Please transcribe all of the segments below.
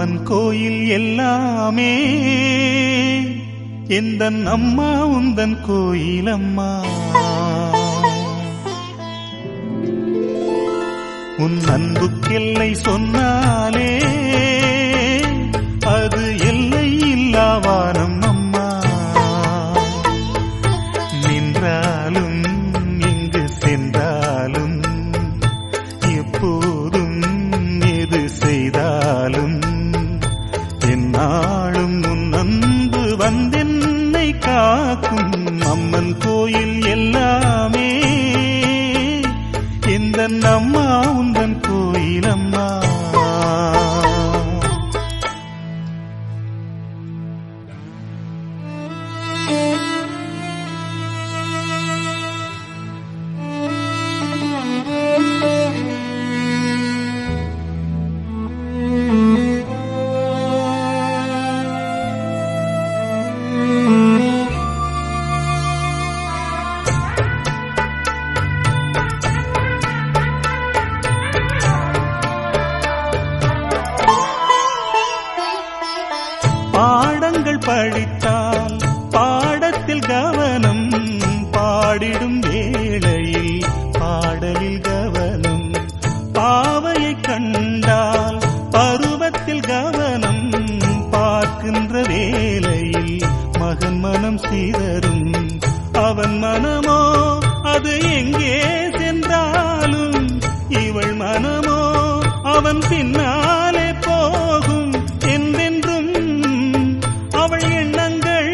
அம்மன் கோயில் எல்லாமே எந்த அம்மா உந்தன் கோயில் அம்மா உன் அன்புக்கெல்லை சொன்னாலே அது எல்லை இல்லாவானம் அம்மா நின்றாலும் இங்கு சென்றாலும் எப்போதும் எது செய்தாலும் என்னாலும் உன் அன்பு வந்தென்னை காக்கும் அம்மன் கோயில் எல்லாமே இந்த அம்மா உந்தன் கோயில் அம்மா பாடங்கள் படித்தால் பாடத்தில் கவனம் பாடிடும் வேளையில் பாடலில் கவனம் பாவையை கண்டால் பருவத்தில் கவனம் பார்க்கின்ற வேளையில் மகன் மனம் சீதரும் அவன் மனமோ அது எங்கே சென்றாலும் இவள் மனமோ அவன் பின்னாலே போகும் என்றென்றும் அவள் எண்ணங்கள்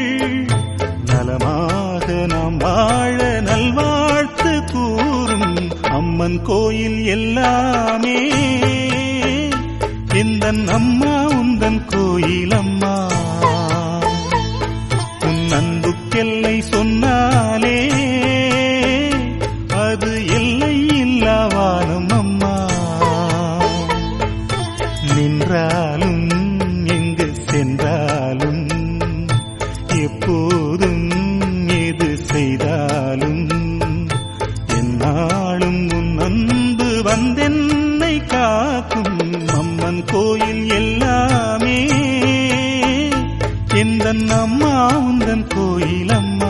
நலமாக நாம் வாழ நல்வாழ்த்து கூறும் அம்மன் கோயில் எல்லாமே இந்த அம்மா உந்தன் கோயில் அம்மா உன் அன்புக்கெல்லை சொன்னாலே அது எல்லை இல்லாவானும் அம்மா நின்றாலும் எங்கு சென்றாலும் எப்போதும் எது செய்தாலும் என்னாலும் உன் அன்பு வந்தென்னை காக்கும் அம்மன் கோயில் எல்லாமே எந்த அம்மா உந்தன் கோயில் அம்மா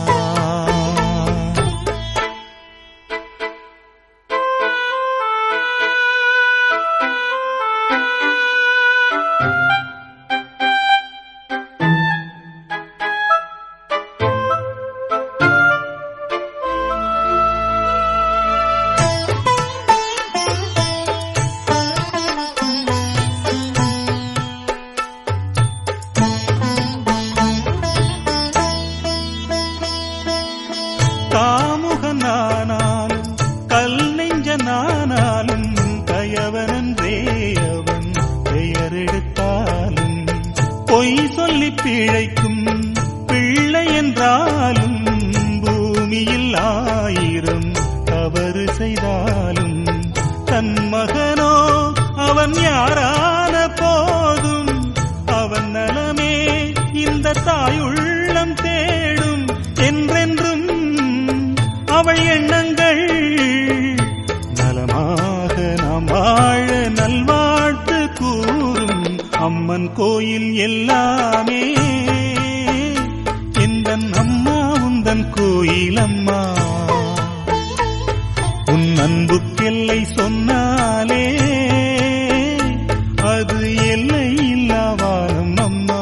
காமுகனானாலும் கல் நெஞ்சனானாலும் கயவனன்றே அவன் பெயரெடுத்தாலும் பொய் சொல்லி பிழைக்கும் பிள்ளை என்றாலும் பூமியில் ஆயிரம் தவறு செய்தாலும் தன் மகனோ அவன் யாரான போதும் அவன் நலமே இந்த தாயுள்ளம் தேடும் என்றென்றும் அவள் எண்ணங்கள் நலமாக நாம் வாழ நல்வாழ்த்து கூறும் அம்மன் கோயில் எல்லாமே இந்த அம்மா உந்தன் கோயில் அம்மா உன் அன்புக்கெல்லை சொன்னாலே அது எல்லை இல்லாவானும் அம்மா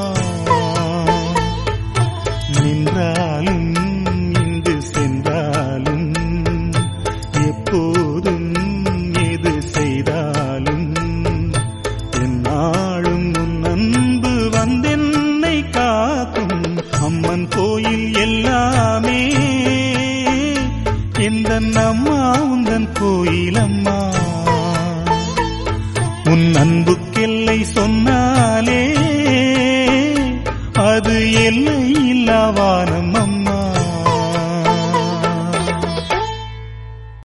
நின்றாலும் இங்கு சென்றாலும் எப்போதும் எது செய்தாலும் என்னாலும் உன் அன்பு வந்தென்னை காக்கும் அம்மன் கோயில் எல்லாமே இந்த அம்மா உந்தன் கோயில் அம்மா உன் அன்புக்கெல்லை சொன்னாலே அது எல்லை இல்லாவானம்